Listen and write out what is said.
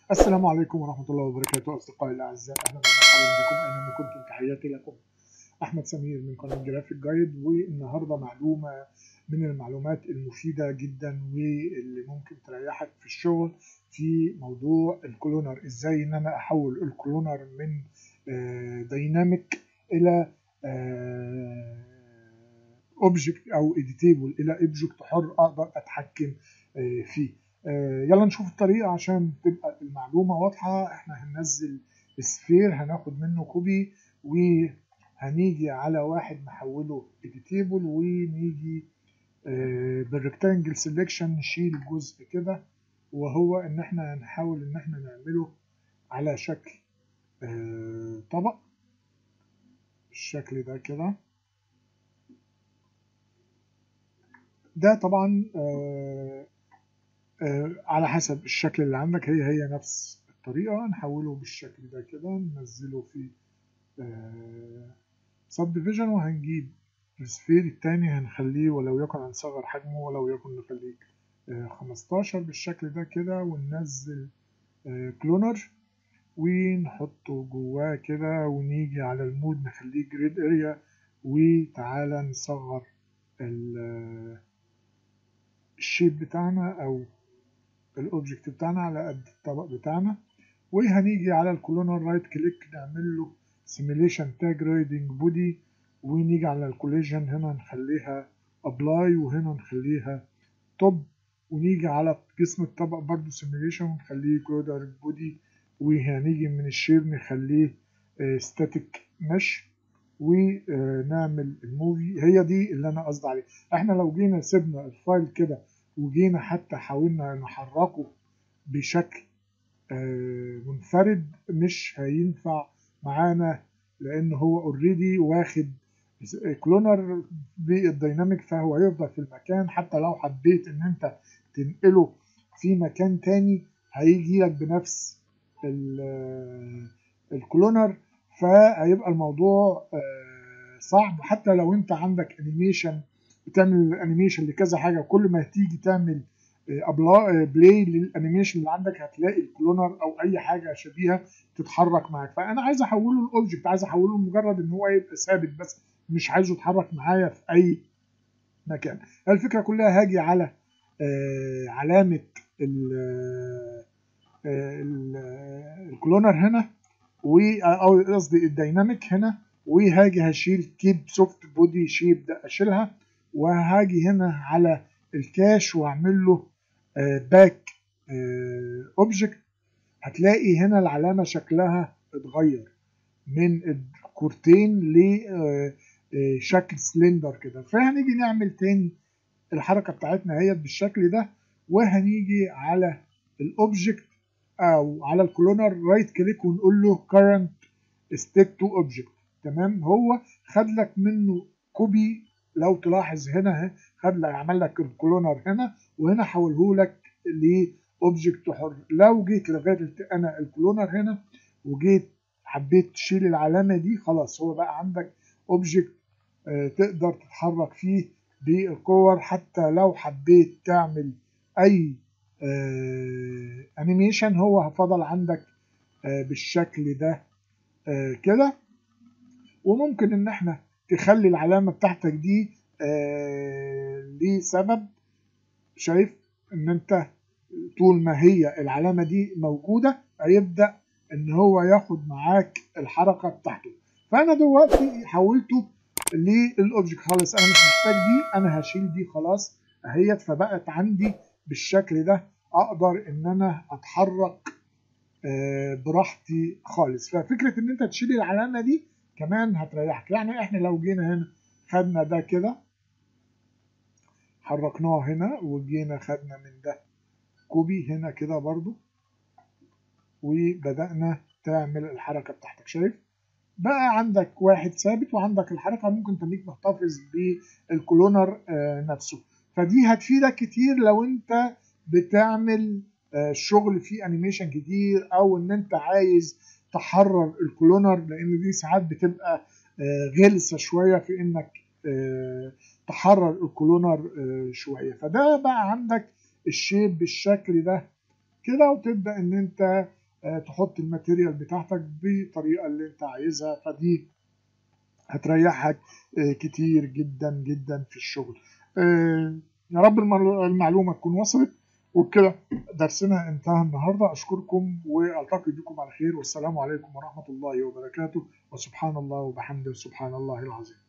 السلام عليكم ورحمة الله وبركاته أصدقائي الأعزاء أهلا ومرحبا بكم أينما كنتم تحياتي لكم أحمد سمير من قناة جرافيك جايد والنهاردة معلومة من المعلومات المفيدة جدا واللي ممكن تريحك في الشغل في موضوع الكلونر ازاي ان انا احول الكلونر من دايناميك الى اوبجكت او اديتيبل الى اوبجكت حر اقدر اتحكم فيه يلا نشوف الطريقه عشان تبقى المعلومه واضحه احنا هننزل سفير هناخد منه كوبي وهنيجي على واحد نحوله اديتيبل ونيجي بالريكتانجل سيلكشن نشيل جزء كده وهو ان احنا هنحاول ان احنا نعمله على شكل طبق بالشكل ده كده ده طبعا على حسب الشكل اللي عندك هي هي نفس الطريقة نحوله بالشكل ده كده ننزله في سب ديفيجن وهنجيب السفير التاني هنخليه ولو يكن هنصغر حجمه ولو يكن نخليه 15 بالشكل ده كده وننزل كلونر ونحطه جواه كده ونيجي على المود نخليه جريد اريا وتعالى نصغر الشيب بتاعنا او الاوبجكت بتاعنا على قد الطبق بتاعنا وهنيجي على الكولونر رايت كليك نعمل له سيميليشن تاج رايدنج بودي ونيجي على الكوليجن هنا نخليها ابلاي وهنا نخليها توب ونيجي على جسم الطبق برضو سيميليشن ونخليه كلودر بودي وهنيجي من الشيب نخليه ستاتيك مش ونعمل الموفي هي دي اللي انا قصدي عليه احنا لو جينا سيبنا الفايل كده وجينا حتى حاولنا نحركه بشكل منفرد مش هينفع معانا لان هو اوريدي واخد كلونر بالديناميك فهو هيفضل في المكان حتى لو حبيت ان انت تنقله في مكان تاني هيجي لك بنفس الكلونر فهيبقى الموضوع صعب حتى لو انت عندك انيميشن بتعمل انيميشن لكذا حاجه كل ما تيجي تعمل بلاي للانيميشن اللي عندك هتلاقي الكلونر او اي حاجه شبيهه تتحرك معاك فانا عايز احوله لاوبجكت عايز احوله لمجرد ان هو يبقى ثابت بس مش عايزه يتحرك معايا في اي مكان الفكره كلها هاجي على آه علامه الكلونر هنا او قصدي الديناميك هنا وهاجي هشيل كيب سوفت بودي شيب ده اشيلها وهاجي هنا على الكاش واعمل له باك اوبجكت هتلاقي هنا العلامه شكلها اتغير من الكورتين لشكل سلندر كده فهنيجي نعمل تاني الحركه بتاعتنا هي بالشكل ده وهنيجي على الاوبجكت او على الكلونر رايت كليك ونقول له current state to object تمام هو خد لك منه كوبي لو تلاحظ هنا خد لك عمل لك الكلونر هنا وهنا حوله لك لاوبجكت حر لو جيت لغايه انا الكلونر هنا وجيت حبيت تشيل العلامه دي خلاص هو بقى عندك اوبجكت آه تقدر تتحرك فيه بالكور حتى لو حبيت تعمل اي آه انيميشن هو فضل عندك آه بالشكل ده كده وممكن ان احنا تخلي العلامه بتاعتك دي لسبب شايف ان انت طول ما هي العلامه دي موجوده هيبدا ان هو ياخد معاك الحركه بتاعته فانا دلوقتي حولته للاوبجكت خلاص انا مش محتاج دي انا هشيل دي خلاص اهيت فبقت عندي بالشكل ده اقدر ان انا اتحرك براحتي خالص ففكره ان انت تشيل العلامه دي كمان هتريحك يعني احنا لو جينا هنا خدنا ده كده حركناه هنا وجينا خدنا من ده كوبي هنا كده برضو وبدأنا تعمل الحركة بتاعتك شايف بقى عندك واحد ثابت وعندك الحركة ممكن تخليك محتفظ بالكلونر نفسه فدي هتفيدك كتير لو انت بتعمل شغل فيه انيميشن كتير او ان انت عايز تحرر الكلونر لان دي ساعات بتبقى غلسه شويه في انك تحرر الكلونر شويه فده بقى عندك الشيب بالشكل ده كده وتبدا ان انت تحط الماتيريال بتاعتك بالطريقه اللي انت عايزها فدي هتريحك كتير جدا جدا في الشغل يا رب المعلومه تكون وصلت وبكده درسنا انتهى النهارده اشكركم والتقي بكم على خير والسلام عليكم ورحمه الله وبركاته وسبحان الله وبحمده سبحان الله العظيم